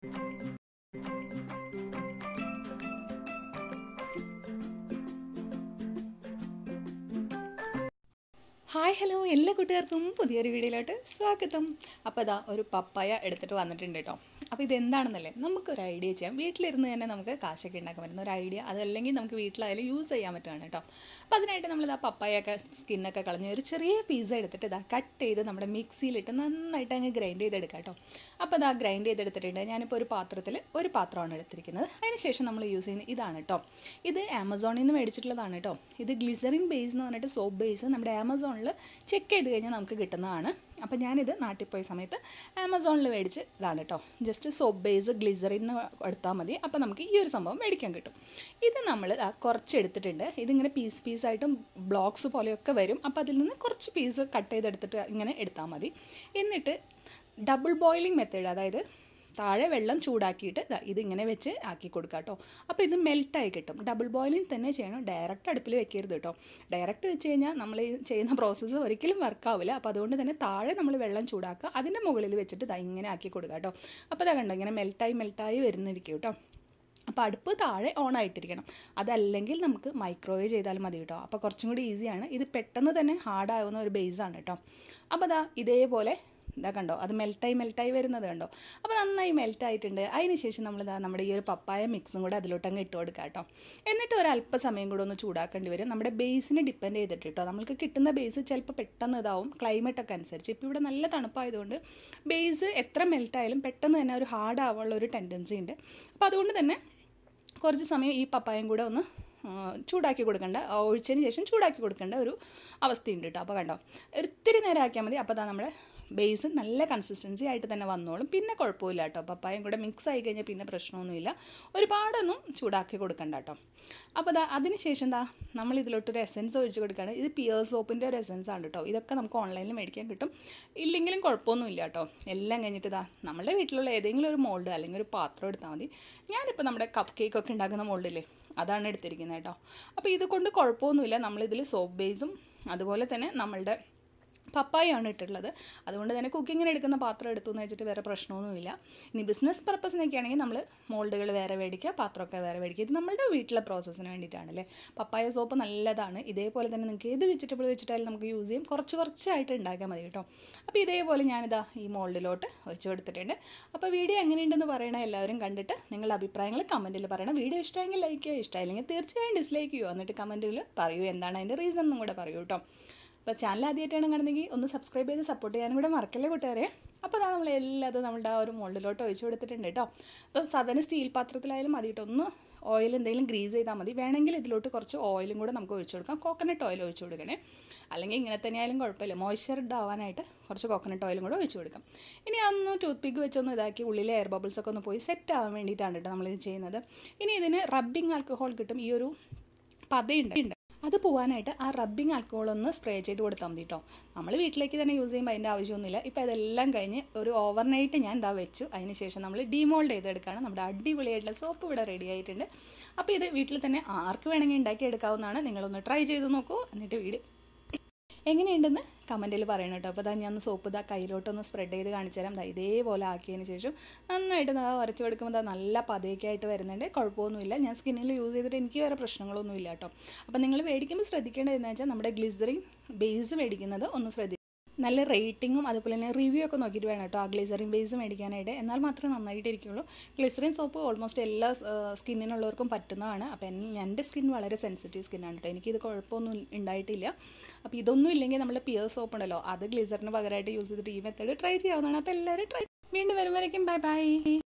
hi hello എല്ലാ കൂട്ടുകാർക്കും പുതിയൊരു വീഡിയോയിലോട്ട് സ്വാഗതം അപ്പോൾ ഇതാ ഒരു പപ്പായ എടുത്തിട്ട് വന്നിട്ടുണ്ട് കേട്ടോ അപ്പോൾ ഇതെന്താണെന്നല്ലേ നമുക്കൊരു ഐഡിയ ചെയ്യാം വീട്ടിലിരുന്ന് തന്നെ നമുക്ക് കാശൊക്കെ ഉണ്ടാക്കാൻ പറ്റുന്ന ഒരു ഐഡിയ അതല്ലെങ്കിൽ നമുക്ക് വീട്ടിലായാലും യൂസ് ചെയ്യാൻ പറ്റുകയാണ് കേട്ടോ അപ്പോൾ അതിനായിട്ട് നമ്മളിതാ പപ്പായൊക്കെ സ്കിന്നൊക്കെ കളഞ്ഞ് ഒരു ചെറിയ പീസ എടുത്തിട്ട് ഇതാ കട്ട് ചെയ്ത് നമ്മുടെ മിക്സിയിലിട്ട് നന്നായിട്ട് അങ്ങ് ഗ്രൈൻഡ് ചെയ്തെടുക്കാം കേട്ടോ അപ്പോൾ ഇതാ ഗ്രൈൻഡ് ചെയ്തെടുത്തിട്ടുണ്ട് ഞാനിപ്പോൾ ഒരു പാത്രത്തിൽ ഒരു പാത്രമാണ് എടുത്തിരിക്കുന്നത് അതിനുശേഷം നമ്മൾ യൂസ് ചെയ്യുന്നത് ഇതാണ് കേട്ടോ ഇത് ആമസോണിൽ നിന്ന് മേടിച്ചിട്ടുള്ളതാണ് കേട്ടോ ഇത് ഗ്ലിസറിൻ ബേസ് എന്ന് പറഞ്ഞിട്ട് സോപ്പ് ബേസ് നമ്മുടെ ആമസോണിൽ ചെക്ക് ചെയ്ത് കഴിഞ്ഞാൽ നമുക്ക് കിട്ടുന്നതാണ് അപ്പോൾ ഞാനിത് നാട്ടിൽ പോയ സമയത്ത് ആമസോണിൽ മേടിച്ച് ഇതാണ് കേട്ടോ ജസ്റ്റ് സോപ്പ് ബേസ് ഗ്ലിസറിൻ എടുത്താൽ മതി അപ്പോൾ നമുക്ക് ഈ ഒരു സംഭവം മേടിക്കാൻ കിട്ടും ഇത് നമ്മൾ ആ കുറച്ച് എടുത്തിട്ടുണ്ട് ഇതിങ്ങനെ പീസ് പീസായിട്ടും ബ്ലോക്സ് പോലെയൊക്കെ വരും അപ്പോൾ അതിൽ നിന്ന് കുറച്ച് പീസ് കട്ട് ചെയ്തെടുത്തിട്ട് ഇങ്ങനെ എടുത്താൽ മതി എന്നിട്ട് ഡബിൾ ബോയിലിംഗ് മെത്തേഡ് അതായത് താഴെ വെള്ളം ചൂടാക്കിയിട്ട് ദാ ഇതിങ്ങനെ വെച്ച് ആക്കി കൊടുക്കുക കേട്ടോ അപ്പോൾ ഇത് മെൽട്ടായി കിട്ടും ഡബിൾ ബോയിലിംഗ് തന്നെ ചെയ്യണം ഡയറക്റ്റ് അടുപ്പിൽ വെക്കരുത് കേട്ടോ ഡയറക്റ്റ് വെച്ച് കഴിഞ്ഞാൽ നമ്മൾ ഈ ചെയ്യുന്ന പ്രോസസ്സ് ഒരിക്കലും വർക്കാവില്ല അപ്പോൾ അതുകൊണ്ട് തന്നെ താഴെ നമ്മൾ വെള്ളം ചൂടാക്കുക അതിൻ്റെ മുകളിൽ വെച്ചിട്ട് ദാ ഇങ്ങനെ ആക്കി കൊടുക്കുക കേട്ടോ അപ്പോൾ ഇതാ കണ്ടോ ഇങ്ങനെ മെൽട്ടായി മെൽട്ടായി വരുന്നിരിക്കും കേട്ടോ അപ്പോൾ അടുപ്പ് താഴെ ഓൺ ആയിട്ടിരിക്കണം അതല്ലെങ്കിൽ നമുക്ക് മൈക്രോവേവ് ചെയ്താലും മതി കേട്ടോ അപ്പോൾ കുറച്ചും കൂടി ഈസിയാണ് ഇത് പെട്ടെന്ന് തന്നെ ഹാർഡാവുന്ന ഒരു ബേസാണ് കേട്ടോ അപ്പോൾ അതാ ഇതേപോലെ ഇതാ കണ്ടോ അത് മെൽട്ടായി മെൽട്ടായി വരുന്നത് കണ്ടോ അപ്പോൾ നന്നായി മെൽറ്റായിട്ടുണ്ട് അതിന് ശേഷം നമ്മൾ ഇതാ നമ്മുടെ ഈ ഒരു പപ്പായ മിക്സും കൂടെ അതിലോട്ട് അങ്ങ് ഇട്ട് കൊടുക്കുക കേട്ടോ എന്നിട്ട് ഒരു അല്പസമയം കൂടെ ഒന്ന് ചൂടാക്കേണ്ടി വരും നമ്മുടെ ബേസിനെ ഡിപ്പെൻഡ് ചെയ്തിട്ട് കേട്ടോ നമുക്ക് കിട്ടുന്ന ബേസ് ചിലപ്പോൾ പെട്ടെന്ന് ഇതാവും ക്ലൈമറ്റൊക്കെ അനുസരിച്ച് ഇപ്പോൾ ഇവിടെ നല്ല തണുപ്പായതുകൊണ്ട് ബേസ് എത്ര മെൽറ്റായാലും പെട്ടെന്ന് തന്നെ ഒരു ഹാർഡ് ആവാനുള്ള ഒരു ടെൻഡൻസി ഉണ്ട് അപ്പോൾ അതുകൊണ്ട് തന്നെ കുറച്ച് സമയം ഈ പപ്പായം കൂടെ ഒന്ന് ചൂടാക്കി കൊടുക്കേണ്ട ഒഴിച്ചതിന് ശേഷം ചൂടാക്കി കൊടുക്കേണ്ട ഒരു അവസ്ഥയുണ്ട് കേട്ടോ അപ്പോൾ കണ്ടോ ഒത്തിരി നേരം ആക്കിയാൽ മതി അപ്പോൾ അതാ നമ്മുടെ ബേസ് നല്ല കൺസിസ്റ്റൻസി ആയിട്ട് തന്നെ വന്നോളും പിന്നെ കുഴപ്പമില്ല കേട്ടോ പപ്പായം കൂടെ മിക്സ് ആയി കഴിഞ്ഞാൽ പിന്നെ പ്രശ്നമൊന്നുമില്ല ഒരുപാടൊന്നും ചൂടാക്കി കൊടുക്കണ്ട കേട്ടോ അപ്പോൾ ദാ അതിന് ശേഷം എന്താ നമ്മൾ ഇതിലോട്ടൊരു എസൻസ് ഒഴിച്ച് കൊടുക്കുകയാണ് ഇത് പിയർ സോപ്പിൻ്റെ ഒരു എസൻസ് ആണ് കേട്ടോ ഇതൊക്കെ നമുക്ക് ഓൺലൈനിൽ മേടിക്കാൻ കിട്ടും ഇല്ലെങ്കിലും കുഴപ്പമൊന്നുമില്ല കേട്ടോ എല്ലാം കഴിഞ്ഞിട്ട് ഇതാ നമ്മുടെ വീട്ടിലുള്ള ഏതെങ്കിലും ഒരു മോൾഡ് അല്ലെങ്കിൽ ഒരു പാത്രം എടുത്താൽ മതി ഞാനിപ്പോൾ നമ്മുടെ കപ്പ് കേക്ക് ഒക്കെ ഉണ്ടാക്കുന്ന മോൾഡില്ലേ അതാണ് എടുത്തിരിക്കുന്നത് കേട്ടോ അപ്പോൾ ഇത് കൊണ്ട് കുഴപ്പമൊന്നുമില്ല നമ്മളിതിൽ സോപ്പ് ബേസും അതുപോലെ തന്നെ നമ്മളുടെ പപ്പായാണ് ഇട്ടിട്ടുള്ളത് അതുകൊണ്ട് തന്നെ കുക്കിങ്ങിന് എടുക്കുന്ന പാത്രം എടുത്തു എന്ന് വെച്ചിട്ട് വേറെ പ്രശ്നമൊന്നുമില്ല ഇനി ബിസിനസ് പർപ്പസിനൊക്കെ ആണെങ്കിൽ നമ്മൾ മോൾഡുകൾ വേറെ മേടിക്കുക പാത്രമൊക്കെ വേറെ മേടിക്കുക ഇത് നമ്മളുടെ വീട്ടിലെ പ്രോസസ്സിന് വേണ്ടിയിട്ടാണല്ലേ പപ്പായ സോപ്പ് നല്ലതാണ് ഇതേപോലെ തന്നെ നിങ്ങൾക്ക് ഏത് വെജിറ്റബിൾ വെച്ചിട്ടായാലും നമുക്ക് യൂസ് ചെയ്യും കുറച്ച് കുറച്ചായിട്ട് ഉണ്ടാക്കാൻ മതി കേട്ടോ അപ്പോൾ ഇതേപോലെ ഞാനിതാ ഈ മോൾഡിലോട്ട് ഒഴിച്ചു കൊടുത്തിട്ടുണ്ട് അപ്പോൾ വീഡിയോ എങ്ങനെയുണ്ടെന്ന് പറയണ എല്ലാവരും കണ്ടിട്ട് നിങ്ങളുടെ അഭിപ്രായങ്ങൾ കമൻറ്റിൽ പറയണം വീഡിയോ ഇഷ്ടമെങ്കിൽ ലൈക്ക് ചെയ്യുക ഇഷ്ടമായില്ലെങ്കിൽ തീർച്ചയായും ഡിസ്ലൈക്ക് ചെയ്യുക എന്നിട്ട് കമൻറ്റിൽ പറയൂ എന്താണ് അതിൻ്റെ റീസൺ എന്നും കൂടെ പറയൂ കേട്ടോ അപ്പോൾ ചാനൽ ആദ്യമായിട്ടാണ് കാണുന്നെങ്കിൽ ഒന്ന് സബ്സ്ക്രൈബ് ചെയ്ത് സപ്പോർട്ട് ചെയ്യാനും കൂടെ മറക്കല്ലേ കൂട്ടുകാരെ അപ്പോൾ അതാണ് നമ്മൾ എല്ലാതും നമ്മുടെ ആ ഒരു മോൾഡിലോട്ട് ഒഴിച്ചു കൊടുത്തിട്ടുണ്ട് കേട്ടോ അപ്പോൾ സാധാരണ സ്റ്റീൽ പാത്രത്തിലായാലും മതി കേട്ടോ ഒന്ന് ഓയിൽ എന്തെങ്കിലും ഗ്രീസ് ചെയ്താൽ മതി വേണമെങ്കിൽ ഇതിലോട്ട് കുറച്ച് ഓയിലും കൂടെ നമുക്ക് ഒഴിച്ചു കൊടുക്കാം കോക്കനട്ട് ഓയിൽ ഒഴിച്ചു കൊടുക്കണേ അല്ലെങ്കിൽ ഇങ്ങനെ തന്നെ ആയാലും കുഴപ്പമില്ല മോയ്സ്ചർഡ് ആവാനായിട്ട് കുറച്ച് കോക്കനട്ട് ഓയിലും കൂടെ ഒഴിച്ചു കൊടുക്കാം ഇനി അതൊന്ന് ടൂത്ത് പിക്ക് വെച്ചൊന്ന് ഇതാക്കി ഉള്ളിലെ എയർ ബബിൾസ് ഒക്കെ ഒന്ന് പോയി സെറ്റ് ആവാൻ വേണ്ടിയിട്ടാണ് കേട്ടോ നമ്മളിത് ചെയ്യുന്നത് ഇനി ഇതിന് റബ്ബിംഗ് ആൽക്കഹോൾ കിട്ടും ഈ ഒരു പതയുണ്ട് അത് പോകാനായിട്ട് ആ റബ്ബിംഗ് ആൽക്കഹോൾ ഒന്ന് സ്പ്രേ ചെയ്ത് കൊടുത്താൽ മതി കേട്ടോ നമ്മൾ വീട്ടിലേക്ക് തന്നെ യൂസ് ചെയ്യുമ്പോൾ അതിൻ്റെ ആവശ്യമൊന്നുമില്ല ഇപ്പോൾ ഇതെല്ലാം കഴിഞ്ഞ് ഒരു ഓവർനൈറ്റ് ഞാൻ ഇതാ വെച്ചു അതിന് ശേഷം നമ്മൾ ഡിമോൾഡ് ചെയ്തെടുക്കുകയാണ് നമ്മുടെ അടിപൊളിയായിട്ടുള്ള സോപ്പ് ഇവിടെ റെഡി ആയിട്ടുണ്ട് അപ്പോൾ ഇത് വീട്ടിൽ തന്നെ ആർക്ക് വേണമെങ്കിൽ ഉണ്ടാക്കി എടുക്കാവുന്നതാണ് നിങ്ങളൊന്ന് ട്രൈ ചെയ്ത് നോക്കൂ എന്നിട്ട് വീഡിയോ എങ്ങനെയുണ്ടെന്ന് കമൻറ്റിൽ പറയണം കേട്ടോ അപ്പോൾ ഇതാ ഞാൻ സോപ്പ് ഇതാ കയ്യിലോട്ടൊന്ന് സ്പ്രെഡ് ചെയ്ത് കാണിച്ചു തരാം ദാ ഇതേപോലെ ആക്കിയതിന് ശേഷം നന്നായിട്ട് ഇതാ ഉരച്ച് കൊടുക്കുമ്പോൾ ഇതാ നല്ല പതയൊക്കെ ആയിട്ട് വരുന്നുണ്ട് കുഴപ്പമൊന്നുമില്ല ഞാൻ സ്കിന്നിൽ യൂസ് ചെയ്തിട്ട് എനിക്ക് വേറെ പ്രശ്നങ്ങളൊന്നും ഇല്ല കേട്ടോ അപ്പോൾ നിങ്ങൾ മേടിക്കുമ്പോൾ ശ്രദ്ധിക്കേണ്ടത് എന്ന് വെച്ചാൽ നമ്മുടെ ഗ്ലിസറിൻ ബേസ് മേടിക്കുന്നത് ഒന്ന് ശ്രദ്ധി നല്ല റേറ്റിങ്ങും അതുപോലെ തന്നെ റിവ്യൂ ഒക്കെ നോക്കിയിട്ട് വേണം കേട്ടോ ആ ഗ്ലിസറിൻ ബേസ് മേടിക്കാനായിട്ട് എന്നാൽ മാത്രമേ നന്നായിട്ട് ഇരിക്കുള്ളൂ ഗ്ലിസറിൻ സോപ്പ് ഓൾമോസ്റ്റ് എല്ലാ സ്കിന്നിനുള്ളവർക്കും പറ്റുന്നതാണ് അപ്പോൾ എൻ്റെ സ്കിൻ വളരെ സെൻസിറ്റീവ് സ്കിന്നാണ് കേട്ടോ എനിക്കിത് കുഴപ്പമൊന്നും ഉണ്ടായിട്ടില്ല അപ്പോൾ ഇതൊന്നും ഇല്ലെങ്കിൽ നമ്മൾ പിയർ സോപ്പ് ഉണ്ടല്ലോ അത് ഗ്ലിസറിന് പകരമായിട്ട് യൂസ് ചെയ്തിട്ട് ഈ മെത്തേഡ് ട്രൈ ചെയ്യാവുന്നതാണ് അപ്പോൾ എല്ലാവരും ട്രൈ വീണ്ടും വരുമ്പോഴേക്കും ബൈ ബൈ